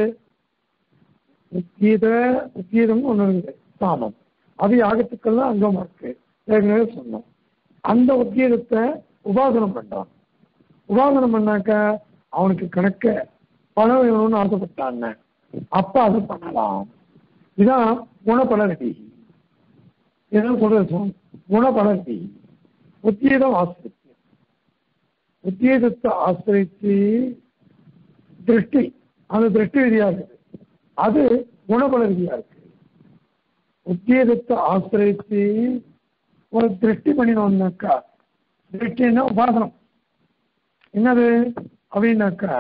உத்கீத உத்கீதம்னு ஒண்ணு இருக்குது சாமம் அது யாகத்துக்கெல்லாம் அங்கமா இருக்கு ஏற்கனவே சொன்னோம் அந்த உத்கீதத்தை உபாசனம் பண்றான் உபாசனம் பண்ணாக்க அவனுக்கு கணக்க பணம் வேணும்னு ஆசைப்பட்டான் அப்ப அது பண்ணலாம் இதான் குணபல விதி இதான் சொல்றது சொல் குணபல விதி உத்கீதம் ஆசிரியம் உத்கீதத்தை ஆசிரித்து திருஷ்டி அந்த திருஷ்டி விதியா இருக்குது அது குணபல விதியா இருக்கு உத்கீதத்தை ஆசிரித்து ஒரு திருஷ்டி பண்ணினோம்னாக்கா திருஷ்டின்னா உபாசனம் என்னது அப்படின்னாக்கா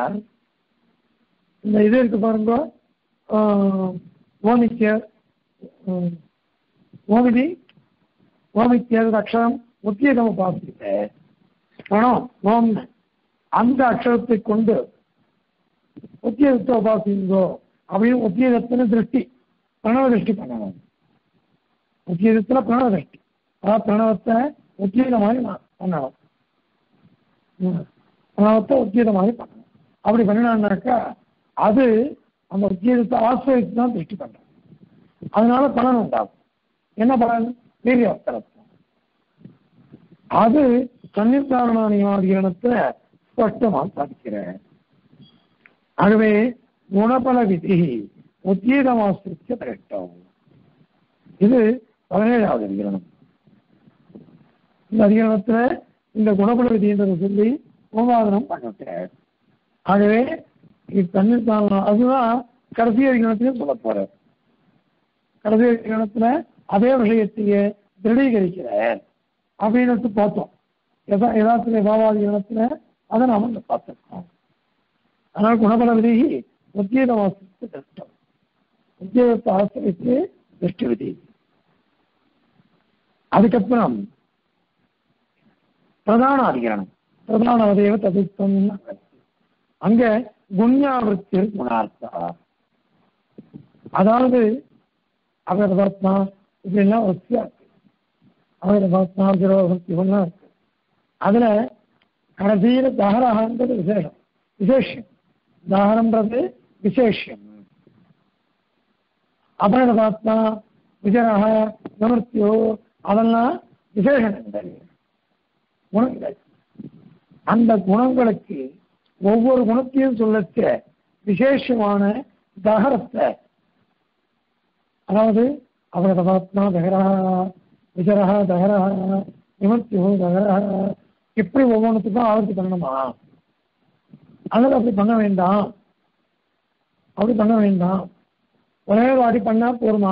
இந்த இது இருக்கு பாருங்க ஆஹ், ஓமிக்க ஆஹ், ஓமிதி ஓமித்தியது அக்ஷரம் உத்கீதம் உபாசிக்க பணம் ஓம் அந்த அக்ஷரத்தை கொண்டு உத்தியோகத்தை உபாசிங்கோ அப்படின்னு உத்தியோகத்தின திருஷ்டி பிரணவ திருஷ்டி பண்ணணும் உத்தியோகத்துல பிரணவ திருஷ்டி அதாவது பிரணவத்தை உத்தியோக மாதிரி நான் பண்ணணும் ம். பிரணவத்தை உத்தியோக மாதிரி பண்ணணும் அப்படி பண்ணினான்னாக்கா அது அந்த உத்தியோகத்தை ஆசிரியத்து தான் திருஷ்டி பண்றோம் அதனால பலன் உண்டாகும் என்ன பலன் வீரியவஸ்தரத்துவம் அது சன்னிதாரணாதிகரணத்தை ஸ்பஷ்டமா சாதிக்கிறேன் ஆகவே குணபல விதி உத்தீதமாசிரிக்க திரட்டம் இது பதினேழாவது அதிகரணம் இந்த அதிகரணத்துல இந்த குணபல விதின்றதை சொல்லி உபாதனம் பண்ணிட்டேன் ஆகவே இது தண்ணீர் தானம் அதுதான் கடைசி அதிகரணத்திலையும் சொல்ல போறார் கடைசி அதிகரணத்துல அதே விஷயத்தையே திருடீகரிக்கிறார் அப்படின்னு பார்த்தோம் எதா யதார்த்த பாவாதிகரணத்துல அதை நாம இங்க பார்த்திருக்கோம் அதனால் குணபல விதி உத்தியோக வாசித்து கஷ்டம் உத்தியோகத்தை ஆசிரித்து திருஷ்டி விதி அதுக்கப்புறம் பிரதான அதிகரணம் பிரதான வதையவ ததுத்தம் அங்க குண்யாவிருத்தி குணார்த்தா அதாவது அகரதாத்மா இதெல்லாம் வசதியா இருக்கு அகரதாத்மா ஜீரோவர்த்தி ஒன்றா இருக்கு அதுல கடைசியில தகரகான்றது விசேஷம் விசேஷம் தாரணம்ன்றது விசேஷம் அபரணதாத்மா விஜயராக நிவர்த்தியோ அதெல்லாம் விசேஷணங்கள் குணங்கள் அந்த குணங்களுக்கு ஒவ்வொரு குணத்தையும் சொல்லச்ச விசேஷமான தகரத்தை அதாவது அவரதாத்மா தகரா விஜரா தகரா நிமர்த்தியோ தகரா இப்படி ஒவ்வொன்றுத்துக்கும் ஆவர்த்தி பண்ணணுமா அல்லது அப்படி பண்ண வேண்டாம் அப்படி பண்ண வேண்டாம் ஒரே வாடி பண்ணா போருமா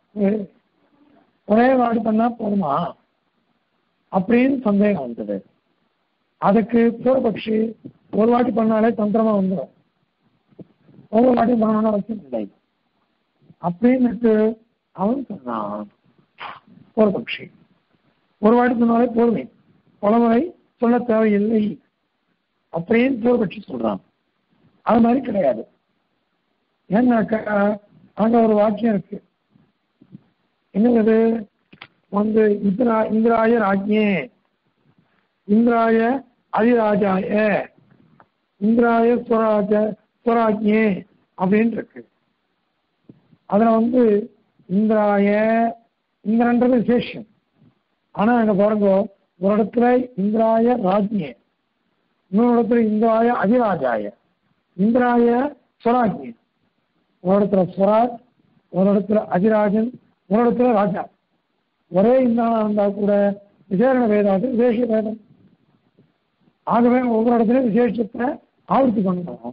ஒரே வாடி பண்ணா போருமா அப்படின்னு சந்தேகம் வந்தது அதுக்கு பூர்வபக்ஷி ஒரு வாட்டி பண்ணாலே தந்திரமா வந்துடும் ஒவ்வொரு வாட்டி பண்ணணும்னு அவசியம் இல்லை அப்படின்னுட்டு அவன் சொன்னான் பூர்வபக்ஷி ஒரு வாட்டி சொன்னாலே போதுமே பலமுறை சொல்ல தேவையில்லை அப்படின்னு பூர்வபக்ஷி சொல்றான் அது மாதிரி கிடையாது ஏன்னாக்கா அங்க ஒரு வாக்கியம் இருக்கு என்னது வந்து இந்திரா இந்திராய ராஜ்யே இந்திராய அதிராஜாய இந்திராய ஸ்வராஜ ஸ்வராஜ்யே அப்படின்னு இருக்கு அதுல வந்து இந்திராய இந்திரன்றது விசேஷம் ஆனா அங்க பாருங்க ஒரு இடத்துல இந்திராய ராஜ்யே இன்னொரு இடத்துல இந்திராய அதிராஜாய இந்திராய ஸ்வராஜ்யே ஒரு இடத்துல ஸ்வராஜ் ஒரு இடத்துல அதிராஜன் ஒரு இடத்துல ராஜா ஒரே இந்திரனா இருந்தா கூட விசேஷ வேதாது விசேஷ வேதம் ஆகவே ஒவ்வொரு இடத்துலையும் விசேஷத்தை ஆவர்த்தி பண்ணணும்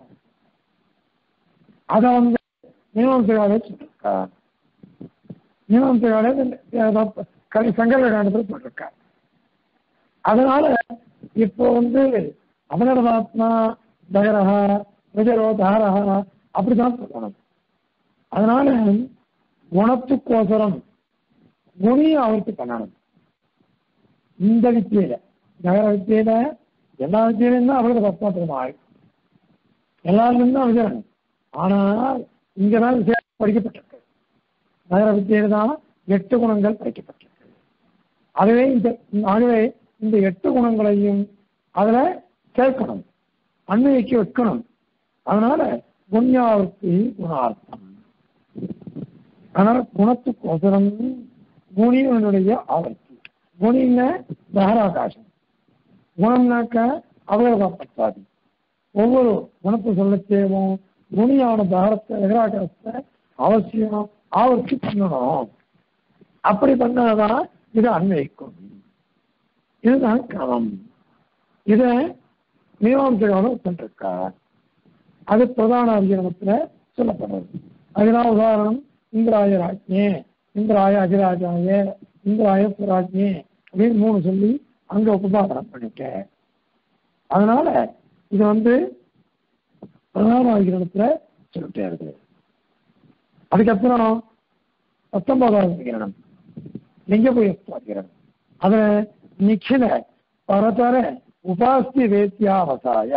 அதை வந்து மீமாம்சையாலே சொல்லிருக்கா மீமாம்சையாலே கலி சங்கர வேதாந்தத்தில் சொல்லிருக்கா அதனால இப்போ வந்து அபனரதாத்மா தகரஹா விஜயரோ தாரஹா அப்படிதான் சொல்லணும் அதனால குணத்துக்கோசரம் குணியை ஆவர்த்தி பண்ணணும் இந்த வித்தியில நகர வித்தியில எல்லா வித்தியிலும் தான் அவருக்கு தத்மாத்திரமாக எல்லாருக்கும் தான் விஜயன் ஆனால் இங்கதான் விசேஷம் படிக்கப்பட்டிருக்கு நகர வித்தியில தான் எட்டு குணங்கள் படிக்கப்பட்டிருக்கு அதுவே இந்த ஆகவே இந்த எட்டு குணங்களையும் அதுல சேர்க்கணும் அன்மைக்கு வைக்கணும் அதனால குண்யாவர்த்தி குணார்த்தம் அதனால குணத்துக்கோசரம் குணியனுடைய ஆவர்த்தி குணின தகராகாசம் குணம்னாக்க அவயவப்பட்டாதி ஒவ்வொரு குணத்தை சொல்ல தேவும் குணியான தகரத்தை தகராகாசத்தை அவசியம் ஆவர்த்தி பண்ணணும் அப்படி பண்ணாதான் இது அன்வைக்கும் இதுதான் கிரமம் இத மீமாம்சகாலம் பண்ணிருக்கா அது பிரதான அபிஜனத்துல சொல்லப்படுறது அதுதான் உதாரணம் இந்திராய ராஜ்யே இந்திராய அதிராஜாய இந்திராய சுராஜ்யே அப்படின்னு மூணு சொல்லி அங்க உபபாதனம் பண்ணிட்ட அதனால இது வந்து பிரதான அதிகரணத்துல சொல்லிட்டே இருக்கு அதுக்கப்புறம் பத்தொன்பதாவது அதிகரணம் லிங்கபுயஸ்து அதிகரணம் அதுல நிখিல பரதர உபாஸ்தி வேத்தியாவசாய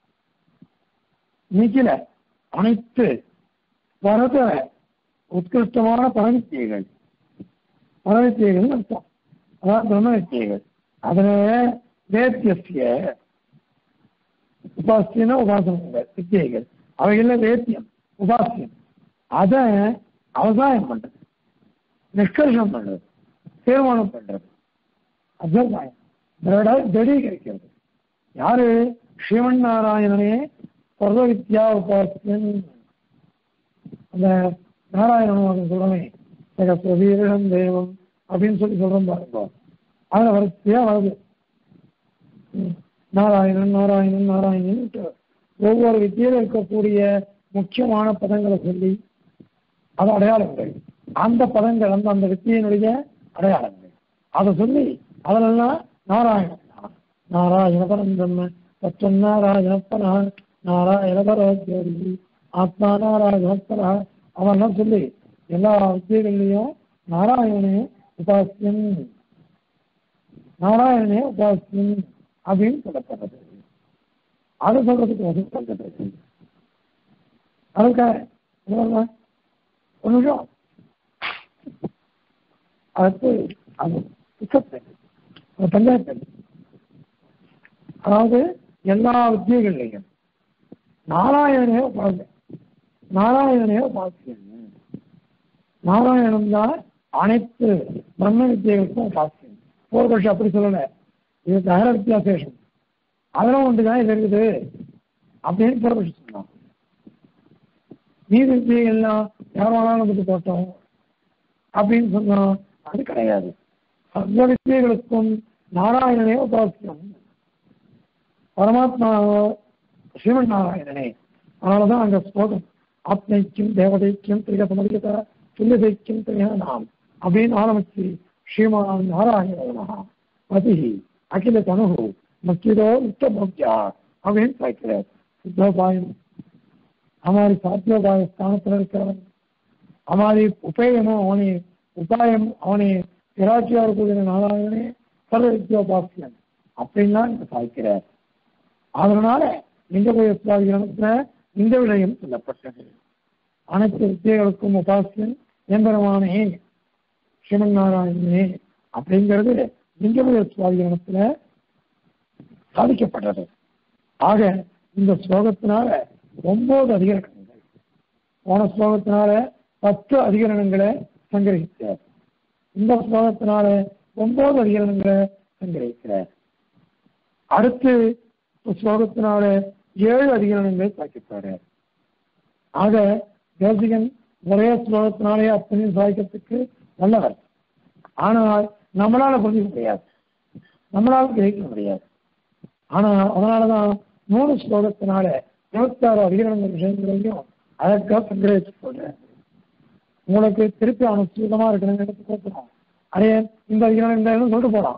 நிখিல அனைத்து பரதர உத்கிருஷ்டமான பரவித்தியைகள் பரவித்தியைகள் அர்த்தம் அதாவது பிரம்ம வித்தியைகள் அதுல வேத்தியசிய உபாசியன உபாசனங்கள் வித்தியைகள் அவைகள்ல வேத்தியம் உபாசியம் அத அவசாயம் பண்றது நிஷ்கர்ஷம் பண்றது தீர்மானம் பண்றது அபியாயம் திடீகரிக்கிறது யாரு ஸ்ரீமன் நாராயணனே சர்வ வித்யா உபாசியன் அந்த நாராயணன் சொல்றமே சகஸ்வரீரம் தெய்வம் அப்படின்னு சொல்லி சொல்றோம் பாருங்க அதுல வரிசையா வருது நாராயணன் நாராயணன் நாராயணன் ஒவ்வொரு வித்தியில இருக்கக்கூடிய முக்கியமான பதங்களை சொல்லி அது அடையாளங்கள் அந்த பதங்கள் அந்த அந்த வித்தியினுடைய அடையாளங்கள் அதை சொல்லி அதிலெல்லாம் நாராயணன் நாராயண பரம் பிரம்ம தத்துவம் நாராயண பரா நாராயண பரோத்யோகி ஆத்மா நாராயண பரா அவெல்லாம் சொல்லி எல்லா வித்தியகள்லையும் நாராயணனே உபாசியம் நாராயணனே உபாசியம் அப்படின்னு சொல்லப்படுறது அது சொல்றதுக்கு வந்து சொல்றது அதுக்காக ஒரு நிமிஷம் அடுத்து அது புத்தகத்தை பஞ்சாயத்து அதாவது எல்லா வித்தியகள்லையும் நாராயணனே உபாசியம் நாராயணனே உபாசியம் நாராயணன் தான் அனைத்து பிரம்ம வித்தியைகளுக்கும் உபாசியம் பூர்வபட்சி அப்படி சொல்லல இது தகர வித்தியாசேஷம் அதெல்லாம் ஒன்றுதான் இது இருக்குது அப்படின்னு பூர்வபட்சி சொன்னான் நீதி வித்தியெல்லாம் யார் வேணாலும் வந்துட்டு போட்டோம் அப்படின்னு சொன்னோம் அது கிடையாது சர்வ வித்தியைகளுக்கும் நாராயணனே உபாசியம் பரமாத்மா சிவன் நாராயணனே அதனாலதான் அங்க ஸ்லோகம் ஆத்மைக்கும் தேவதைக்கும் திரிக சமதிகத துல்லிதைக்கும் திரியானாம் அப்படின்னு ஆரம்பிச்சு ஸ்ரீமான் நாராயணனா பதி அகில தனு மக்கிதோ உத்தமோக்கியா அப்படின்னு கேட்கிறார் சித்தோபாயம் हमारी சாத்தியோபாய ஸ்தானத்தில் இருக்கிறவன் हमारी உபேயமும் அவனே உபாயம் அவனே விராட்சியா இருக்கக்கூடிய நாராயணனே சர்வ வித்யோபாசியன் அப்படின்லாம் இங்க சாய்க்கிறார் அதனால இந்த கிரமத்துல இந்த விடயம் சொல்லப்பட்டது அனைத்து வித்தியர்களுக்கும் உபாசியன் எம்பெருமானே சிவன் நாராயணனே அப்படிங்கிறது லிங்கமய சுவாதிகரணத்துல சாதிக்கப்பட்டது ஆக இந்த ஸ்லோகத்தினால ஒன்பது அதிகரணங்கள் போன ஸ்லோகத்தினால பத்து அதிகரணங்களை சங்கரிக்கிறார் இந்த ஸ்லோகத்தினால ஒன்பது அதிகரணங்களை சங்கரிக்கிறார் அடுத்து ஸ்லோகத்தினால ஏழு அதிகரணங்களை சாய்க்கப்பாரு ஆக தேசிகன் ஒரே ஸ்லோகத்தினாலே அத்தனையும் சாய்க்கிறதுக்கு நல்லவர் ஆனால் நம்மளால புரிஞ்சுக்க முடியாது நம்மளால கிரகிக்க முடியாது ஆனா அதனாலதான் மூணு ஸ்லோகத்தினால இருபத்தாறு அதிகரணங்கள் விஷயங்களையும் அதற்காக சங்கிரகிச்சு சொல்றேன் உங்களுக்கு திருப்பி அனுசூதமா இருக்கணும்னு எடுத்து கேட்கணும் அதே இந்த அதிகரணம் இந்த இதுன்னு சொல்லிட்டு போலாம்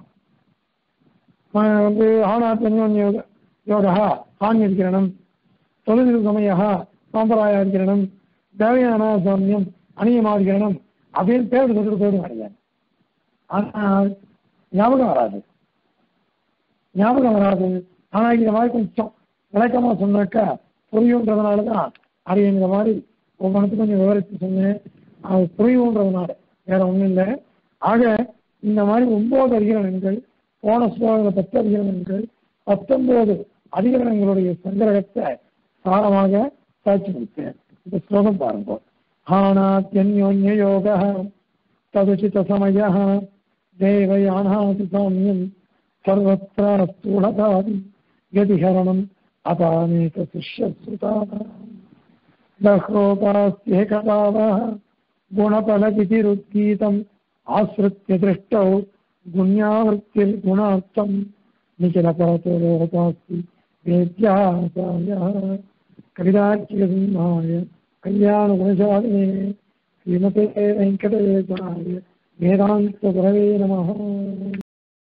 ம- வந்து ஆனாத்மன்யம் யோக யோகா ஆன்ய அதிகரணம் தொழில் சமயா சாம்பராய அதிகரணம் தேவையான சாமியம் அநியமாதிகரணம் அப்படின்னு பேர் சொல்லிட்டு போயிடும் கிடையாது ஆனால் ஞாபகம் வராது ஞாபகம் வராது ஆனா இந்த மாதிரி கொஞ்சம் விளக்கமா சொன்னாக்கா புரியுன்றதுனால தான் அது இந்த மாதிரி ஒவ்வொன்றுக்கும் கொஞ்சம் விவரித்து சொன்னேன் அது புரியுன்றதுனால வேற ஒண்ணும் இல்லை ஆக இந்த மாதிரி ஒன்பது அதிகரணங்கள் போன ஸ்லோகத்தில் பத்து அதிகரணங்கள் பத்தொன்பது அதிகரணங்களுடைய சங்கிரகத்தை சாரமாக சாட்சி முடித்தேன் இந்த ஸ்லோகம் பாருங்க ஹானாத்யன்யோன்ய யோக ததுச்சித சமய தேவயானாதி சாமியம் சர்வத்திர ஸ்தூலதாதி கதிஹரணம் அபானேக சிஷ்யஸ்ருதானாம் दह्रोपास्येकदावः गुणफलविधिरुद्गीतम् आश्रित्य दृष्टौ गुण्यावृत्तिर्गुणार्थम् निखिलपरतो लोकपास्ति वेद्याचार्यः कविदाख्यसिंहाय कल्याणगुणशालिने श्रीमते वेङ्कटेशाय वेदान्तगुरवे नमः